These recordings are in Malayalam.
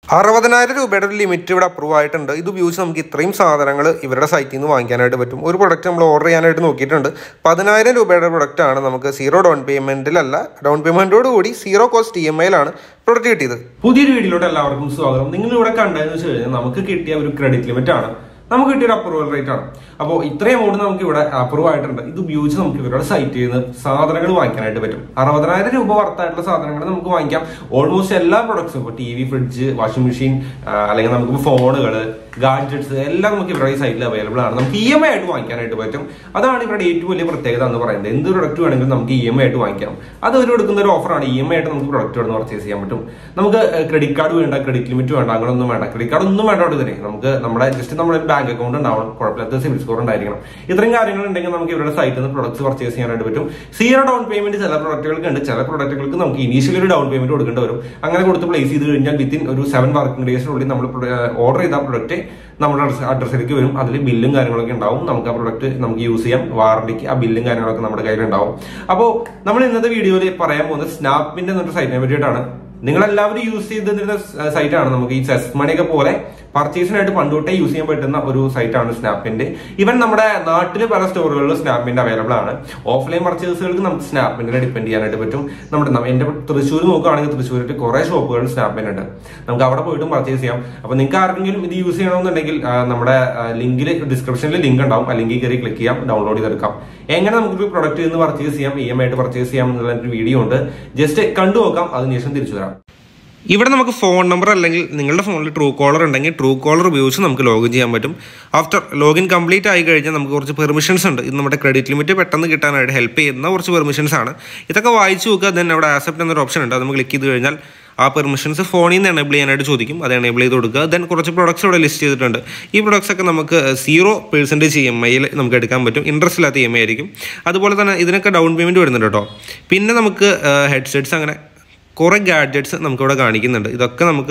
അറുപതിനായിരം രൂപയുടെ ഒരു ലിമിറ്റ് ഇവിടെ അപ്രൂവ് ആയിട്ടുണ്ട് ഇത് ഉപയോഗിച്ച് നമുക്ക് ഇത്രയും സാധനങ്ങൾ ഇവരുടെ സൈറ്റിൽ നിന്ന് വാങ്ങിക്കാനായിട്ട് പറ്റും ഒരു പ്രൊഡക്റ്റ് നമ്മൾ ഓർഡർ ചെയ്യാനായിട്ട് നോക്കിയിട്ടുണ്ട് പതിനായിരം രൂപയുടെ പ്രൊഡക്റ്റ് ആണ് നമുക്ക് സീറോ ഡൗൺ പേയ്മെന്റിലല്ല ഡൗൺ പേയ്മെന്റോട് കൂടി സീറോ കോസ്റ്റ് ഇ എം ഐയിലാണ് പ്രൊഡക്റ്റ് കിട്ടിയത് പുതിയൊരു വീഡിയോയിലോട്ട് എല്ലാവർക്കും സ്വാഗതം നിങ്ങൾ ഇവിടെ കണ്ടതെന്ന് വെച്ച് കഴിഞ്ഞാൽ നമുക്ക് കിട്ടിയ ഒരു ക്രെഡിറ്റ് ലിമിറ്റ് ആണ് നമുക്ക് കിട്ടിയ ഒരു അപ്രൂവൽ റേറ്റ് ആണ് അപ്പോൾ ഇത്രയും എമൗണ്ട് നമുക്ക് ഇവിടെ അപ്രൂവ് ആയിട്ടുണ്ട് ഇത് ഉപയോഗിച്ച് നമുക്ക് ഇവരുടെ സൈറ്റിൽ നിന്ന് സാധനങ്ങൾ വാങ്ങിക്കാനായിട്ട് പറ്റും അറുപതിനായിരം രൂപ വർത്തായിട്ടുള്ള സാധനങ്ങൾ നമുക്ക് വാങ്ങിക്കാം ഓൾമോസ്റ്റ് എല്ലാ പ്രൊഡക്ട്സും ഇപ്പോൾ T V fridge washing machine അല്ലെങ്കിൽ നമുക്ക് ഫോണുകൾ ഗാഡ്ജറ്റ്സ് എല്ലാം നമുക്ക് ഇവരുടെ ഈ സൈറ്റിൽ അവൈലബിൾ ആണ് നമുക്ക് ഇ എം ഐ ആയിട്ട് വാങ്ങിക്കാനായിട്ട് പറ്റും അതാണ് ഇവരുടെ ഏറ്റവും വലിയ പ്രത്യേകത എന്ന് പറയുന്നത് എന്ത് പ്രൊഡക്റ്റ് വേണമെങ്കിലും നമുക്ക് ഇ എം ഐ ആയിട്ട് വാങ്ങിക്കാം അത് ഒരു എടുക്കുന്ന ഒരു ഓഫറാണ് ഇ എം ഐ ആയിട്ട് നമുക്ക് പ്രൊഡക്റ്റ് ഇവിടെ പർച്ചേസ് ചെയ്യാൻ പറ്റും നമുക്ക് ക്രെഡിറ്റ് കാർഡ് വേണ്ട ക്രെഡിറ്റ് ലിമിറ്റ് വേണ്ട അങ്ങനെയൊന്നും വേണ്ട ക്രെഡിറ്റ് കാർഡ് ഒന്നും വേണ്ട ഇവിടെ തന്നെ നമുക്ക് നമ്മുടെ ജസ്റ്റ് നമ്മുടെ ബാങ്ക് അക്കൗണ്ട് ഉണ്ടാവണം കുഴപ്പമില്ലാത്ത സിവിൽ സ്കോർ ഉണ്ടായിരിക്കണം ഇത്രയും കാര്യങ്ങൾ ഉണ്ടെങ്കിൽ നമുക്ക് ഇവരുടെ സൈറ്റിൽ നിന്ന് പ്രൊഡക്ട്സ് പർച്ചേസ് ചെയ്യാനായിട്ട് പറ്റും സീറോ ഡൗൺ പേയ്മെന്റ് ചില പ്രൊഡക്റ്റുകൾക്ക് ഉണ്ട് ചില പ്രൊഡക്റ്റുകൾക്ക് നമുക്ക് ഇനീഷ്യലി ഒരു ഡൗൺ പേയ്മെന്റ് കൊടുക്കേണ്ടി വരും അങ്ങനെ കൊടുത്ത് പ്ലേസ് ചെയ്ത് കഴിഞ്ഞാൽ വിത്തിൻ ഒരു സെവൻ വർക്കിംഗ് ഡേയ്സിനുള്ളിൽ നമ്മൾ ഓർഡർ ചെയ്ത പ്രൊഡക്റ്റ് നമ്മുടെ അഡ്രസ്സിലേക്ക് വരും അതിൽ ബില്ലും കാര്യങ്ങളൊക്കെ ഉണ്ടാവും നമുക്ക് ആ പ്രൊഡക്റ്റ് നമുക്ക് യൂസ് ചെയ്യാം വാറണ്ടിക്ക് ആ ബില്ലും കാര്യങ്ങളൊക്കെ നമ്മുടെ കയ്യിൽ ഉണ്ടാവും അപ്പോൾ നമ്മൾ ഇന്നത്തെ വീഡിയോയിൽ പറയാൻ പോകുന്നത് സ്നാപ്പിന്റെ എന്നൊരു സൈറ്റിനെ പറ്റിയിട്ടാണ് നിങ്ങൾ എല്ലാവരും യൂസ് ചെയ്തിരുന്ന സൈറ്റാണ് നമുക്ക് ഈ ചെസ് മണിയൊക്കെ പോലെ പർച്ചേസിനായിട്ട് പണ്ടുതൊട്ടേ യൂസ് ചെയ്യാൻ പറ്റുന്ന ഒരു സൈറ്റാണ് സ്നാപ്പിന്റെ ഇവൻ നമ്മുടെ നാട്ടിൽ പല സ്റ്റോറുകളിലും സ്നാപ്പിന്റെ അവൈലബിൾ ആണ് ഓഫ്ലൈൻ പർച്ചേസുകൾക്ക് നമുക്ക് സ്നാപ്പിന്റെ ഡിപ്പെൻഡ് ചെയ്യാനായിട്ട് പറ്റും നമ്മുടെ ന- എന്റെ തൃശ്ശൂർ നോക്കുകയാണെങ്കിൽ തൃശ്ശൂരിൽ കുറെ ഷോപ്പുകൾ സ്നാപ്പിന് ഉണ്ട് നമുക്ക് അവിടെ പോയിട്ടും പർച്ചേസ് ചെയ്യാം അപ്പൊ നിങ്ങൾക്ക് ആർക്കെങ്കിലും ഇത് യൂസ് ചെയ്യണമെന്നുണ്ടെങ്കിൽ ആ, നമ്മുടെ ലിങ്കിൽ ഡിസ്ക്രിപ്ഷനിൽ ലിങ്ക് ഉണ്ടാവും ആ ലിങ്കിൽ കയറി ക്ലിക്ക് ചെയ്യാം ഡൗൺലോഡ് ചെയ്തെടുക്കാം എങ്ങനെ നമുക്ക് പ്രൊഡക്റ്റ് നിന്ന് പർച്ചേസ് ചെയ്യാം ഇ എം ആയിട്ട് പർച്ചേസ് ചെയ്യാം എന്നുള്ള ഒരു വീഡിയോ ഉണ്ട് ജസ്റ്റ് കണ്ടു നോക്കാം അതിനുശേഷം തിരിച്ചു വരാം ഇവിടെ നമുക്ക് ഫോൺ നമ്പർ അല്ലെങ്കിൽ നിങ്ങളുടെ ഫോണിൽ ട്രൂ കോളർ ഉണ്ടെങ്കിൽ ട്രൂ കോളർ ഉപയോഗിച്ച് നമുക്ക് ലോഗിൻ ചെയ്യാൻ പറ്റും ആഫ്റ്റർ ലോഗിൻ കംപ്ലീറ്റ് ആയി കഴിഞ്ഞാൽ നമുക്ക് കുറച്ച് പെർമിഷൻസ് ഉണ്ട് ഇത് നമ്മുടെ ക്രെഡിറ്റ് ലിമിറ്റ് പെട്ടെന്ന് കിട്ടാനായിട്ട് ഹെൽപ്പ് ചെയ്യുന്ന കുറച്ച് പെർമിഷൻസ് ആണ് ഇതൊക്കെ വായിച്ചു നോക്കുക ദെൻ അവിടെ ആക്സെപ്റ്റ് എന്നൊരു ഓപ്ഷൻ ഉണ്ട് അത് നമ്മൾ ക്ലിക്ക് ചെയ്ത് കഴിഞ്ഞാൽ ആ പെർമിഷൻസ് ഫോണിൽ നിന്ന് എനേബിൾ ചെയ്യാനായിട്ട് ചോദിക്കും അത് എനേബിൾ ചെയ്ത് കൊടുക്കുക ദെൻ കുറച്ച് പ്രൊഡക്ട്സ് ഇവിടെ ലിസ്റ്റ് ചെയ്തിട്ടുണ്ട് ഈ പ്രൊഡക്ട്സ് ഒക്കെ നമുക്ക് സീറോ പെർസെൻറ്റേജ് ഇ എം ഐയിൽ നമുക്ക് എടുക്കാൻ പറ്റും ഇൻട്രസ്റ്റ് ഇല്ലാത്ത ഇ എം ഐ ആയിരിക്കും അതുപോലെ തന്നെ ഇതിനൊക്കെ ഡൗൺ പേയ്മെൻറ്റ് വരുന്നുണ്ട് കേട്ടോ പിന്നെ നമുക്ക് ഹെഡ്സെറ്റ്സ് അങ്ങനെ കുറേ ഗാഡ്ജറ്റ്സ് നമുക്കിവിടെ കാണിക്കുന്നുണ്ട് ഇതൊക്കെ നമുക്ക്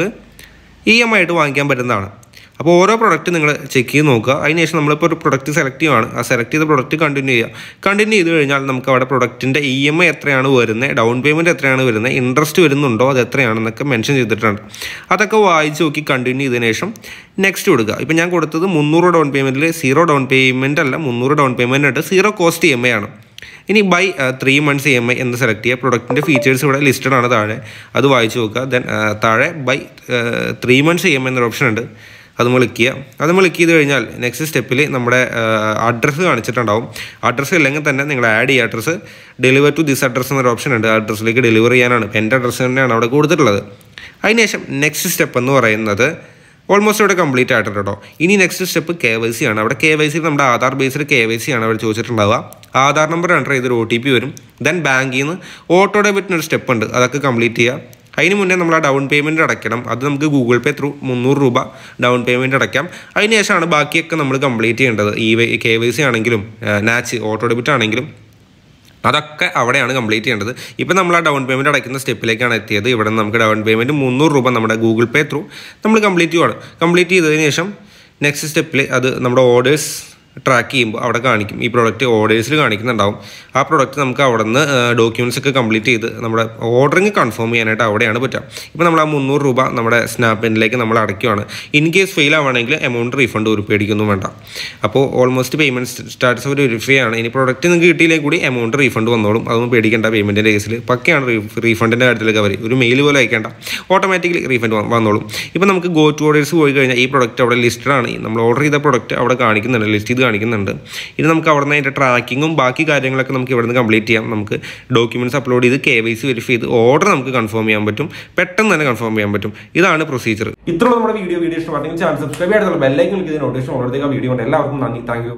ഇ എം ഐ ആയിട്ട് വാങ്ങിക്കാൻ പറ്റുന്നതാണ് അപ്പോൾ ഓരോ പ്രൊഡക്റ്റ് നിങ്ങൾ ചെക്ക് ചെയ്ത് നോക്കുക അതിനുശേഷം നമ്മളിപ്പോൾ ഒരു പ്രൊഡക്റ്റ് സെലക്ട് ചെയ്യുവാണ് ആ സെലക്ട് ചെയ്ത പ്രൊഡക്റ്റ് കണ്ടിന്യൂ ചെയ്യുക കണ്ടിന്യൂ ചെയ്ത് കഴിഞ്ഞാൽ നമുക്ക് അവിടെ പ്രൊഡക്റ്റിൻ്റെ ഇ എം ഐ എത്രയാണ് വരുന്നത് ഡൗൺ പേയ്മെൻറ്റ് എത്രയാണ് വരുന്നത് ഇൻട്രസ്റ്റ് വരുന്നുണ്ടോ അത് എത്രയാണെന്നൊക്കെ മെൻഷൻ ചെയ്തിട്ടുണ്ട് അതൊക്കെ വായിച്ച് നോക്കി കണ്ടിന്യൂ ചെയ്തതിന് ശേഷം നെക്സ്റ്റ് കൊടുക്കുക ഇപ്പം ഞാൻ കൊടുത്തത് മുന്നൂറ് ഡൗൺ പേയ്മെൻറ്റിൽ സീറോ ഡൗൺ പേയ്മെൻറ്റ് അല്ല മുന്നൂറ് ഡൗൺ പേയ്മെൻറ്റ് ആയിട്ട് zero cost E M I ആണ് ഇനി by three months E M I എന്ന് സെലക്ട് ചെയ്യുക പ്രൊഡക്റ്റിൻ്റെ ഫീച്ചേഴ്സ് ഇവിടെ ലിസ്റ്റഡ് ആണ് താഴെ അത് വായിച്ച് നോക്കുക ദെൻ താഴെ by three months E M I എന്നൊരു ഓപ്ഷൻ ഉണ്ട് അത് നമ്മൾ ക്ലിക്ക് ചെയ്യുക അത് നമ്മൾ ക്ലിക്ക് ചെയ്ത് കഴിഞ്ഞാൽ നെക്സ്റ്റ് സ്റ്റെപ്പിൽ നമ്മുടെ അഡ്രസ്സ് കാണിച്ചിട്ടുണ്ടാവും അഡ്രസ്സ് ഇല്ലെങ്കിൽ തന്നെ നിങ്ങൾ ആഡ് ചെയ്യുക address deliver to this address എന്നൊരു ഓപ്ഷൻ ഉണ്ട് ആ അഡ്രസ്സിലേക്ക് ഡെലിവർ ചെയ്യാനാണ് ഇപ്പം എൻ്റെ അഡ്രസ്സ് തന്നെയാണ് അവിടെ കൊടുത്തിട്ടുള്ളത് അതിനുശേഷം നെക്സ്റ്റ് സ്റ്റെപ്പ് എന്ന് പറയുന്നത് ഓൾമോസ്റ്റ് ഇവിടെ കംപ്ലീറ്റ് ആയിട്ടുണ്ട് കേട്ടോ ഇനി next step K Y C ആണ് അവിടെ കെ വൈ സി നമ്മുടെ Aadhaar based K Y C ആണ് അവിടെ ചോദിച്ചിട്ടുണ്ടാവുക ആധാർ നമ്പർ എൻ്റർ ചെയ്തൊരു ഒ ടി പി വരും ദെൻ ബാങ്കിൽ നിന്ന് ഓട്ടോ ഡെബിറ്റിന് ഒരു സ്റ്റെപ്പ് ഉണ്ട് അതൊക്കെ കംപ്ലീറ്റ് ചെയ്യുക അതിന് മുന്നേ നമ്മൾ ആ ഡൗൺ പേയ്മെൻറ്റ് അടയ്ക്കണം അത് നമുക്ക് ഗൂഗിൾ പേ ത്രൂ മുന്നൂറ് രൂപ ഡൗൺ പേയ്മെൻറ്റ് അടയ്ക്കാം അതിന് ശേഷമാണ് ബാക്കിയൊക്കെ നമ്മൾ കംപ്ലീറ്റ് ചെയ്യേണ്ടത് ഈ വൈ കെ വൈ സി ആണെങ്കിലും നാച്ച് ഓട്ടോ ഡെബിറ്റ് ആണെങ്കിലും അതൊക്കെ അവിടെയാണ് കംപ്ലീറ്റ് ചെയ്യേണ്ടത് ഇപ്പം നമ്മൾ ആ ഡൗൺ പേയ്മെൻറ്റ് അടയ്ക്കുന്ന സ്റ്റെപ്പിലേക്കാണ് എത്തിയത് ഇവിടെ നിന്ന് നമുക്ക് ഡൗൺ പേയ്മെൻറ്റ് മുന്നൂറ് രൂപ നമ്മുടെ ഗൂഗിൾ പേ ത്രൂ നമ്മൾ കംപ്ലീറ്റ് ചെയ്യുവാണ് കംപ്ലീറ്റ് ചെയ്തതിന് ശേഷം നെക്സ്റ്റ് സ്റ്റെപ്പിൽ അത് നമ്മുടെ ഓർഡേഴ്സ് ട്രാക്ക് ചെയ്യുമ്പോൾ അവിടെ കാണിക്കും ഈ പ്രോഡക്റ്റ് ഓർഡേഴ്സിൽ കാണിക്കുന്നുണ്ടാവും ആ പ്രോഡക്റ്റ് നമുക്ക് അവിടെ നിന്ന് ഡോക്യുമെൻറ്റ്സ് ഒക്കെ കംപ്ലീറ്റ് ചെയ്ത് നമ്മുടെ ഓർഡറിങ് കൺഫേം ചെയ്യാനായിട്ട് അവിടെയാണ് പറ്റുക ഇപ്പോൾ നമ്മൾ ആ മുന്നൂറ് രൂപ നമ്മുടെ സ്നാപ്പിനിലേക്ക് നമ്മൾ അടയ്ക്കുവാണ് ഇൻ കേസ് ഫെയിൽ ആവുകയാണെങ്കിൽ എമൗണ്ട് റീഫണ്ട് ഒരു പേടിക്കൊന്നും വേണ്ട അപ്പോൾ ഓൾമോസ്റ്റ് പേയ്മെൻറ്റ് സ്റ്റാറ്റസ് ഒരു വെരിഫൈ ആണ് ഇനി പ്രോഡക്റ്റ് നിങ്ങൾക്ക് കിട്ടിയില്ലെങ്കിൽ കൂടി എമൗണ്ട് റീഫണ്ട് വന്നോളും അതൊന്നും പേടിക്കേണ്ട പേയ്മെൻറ്റിൻ്റെ കേസിൽ പക്കയാണ് റീഫണ്ടിൻ്റെ കാര്യത്തിലേക്ക് അവർ ഒരു മെയിൽ പോലെ അയക്കേണ്ട ഓട്ടോമാറ്റിക്കലി റീഫണ്ട് വന്നോളും ഇപ്പോൾ നമുക്ക് ഗോ ടു ഓർഡേഴ്സ് പോയി കഴിഞ്ഞാൽ ഈ പ്രൊഡക്റ്റ് അവിടെ ലിസ്റ്റഡ് ആണ് നമ്മൾ ഓർഡർ ചെയ്ത പ്രൊഡക്റ്റ് അവിടെ കാണിക്കുന്നുണ്ട് ലിസ്റ്റ് ചെയ്ത് കാണിക്കുന്നുണ്ട് ഇനി നമുക്ക് അവിടെ നിന്ന് അതിൻ്റെ ട്രാക്കിങ്ങും ബാക്കി കാര്യങ്ങളൊക്കെ നമുക്ക് ഇവിടെ നിന്ന് കംപ്ലീറ്റ് ചെയ്യാം നമുക്ക് ഡോക്യുമെൻറ്റ്സ് അപ്ലോഡ് ചെയ്ത് കെ വൈ സി വെരിഫൈ ചെയ്ത് ഓർഡർ നമുക്ക് കൺഫേം ചെയ്യാൻ പറ്റും പെട്ടെന്ന് തന്നെ കൺഫേം ചെയ്യാൻ പറ്റും ഇതാണ് പ്രൊസീജിയർ ഇത്രയുള്ള നമ്മുടെ വീഡിയോ വീഡിയോ ഇഷ്ടമാണെങ്കിൽ ചാനൽ സബ്സ്ക്രൈബ് ചെയ്യാനുള്ള ബെല്ലൈക്കൻ ക്ലിക്ക് ചെയ്ത് നോട്ടിഫിക്കേഷൻ ഓർഡർ വീഡിയോ ഉണ്ട് എല്ലാവർക്കും നന്ദി താങ്ക് യു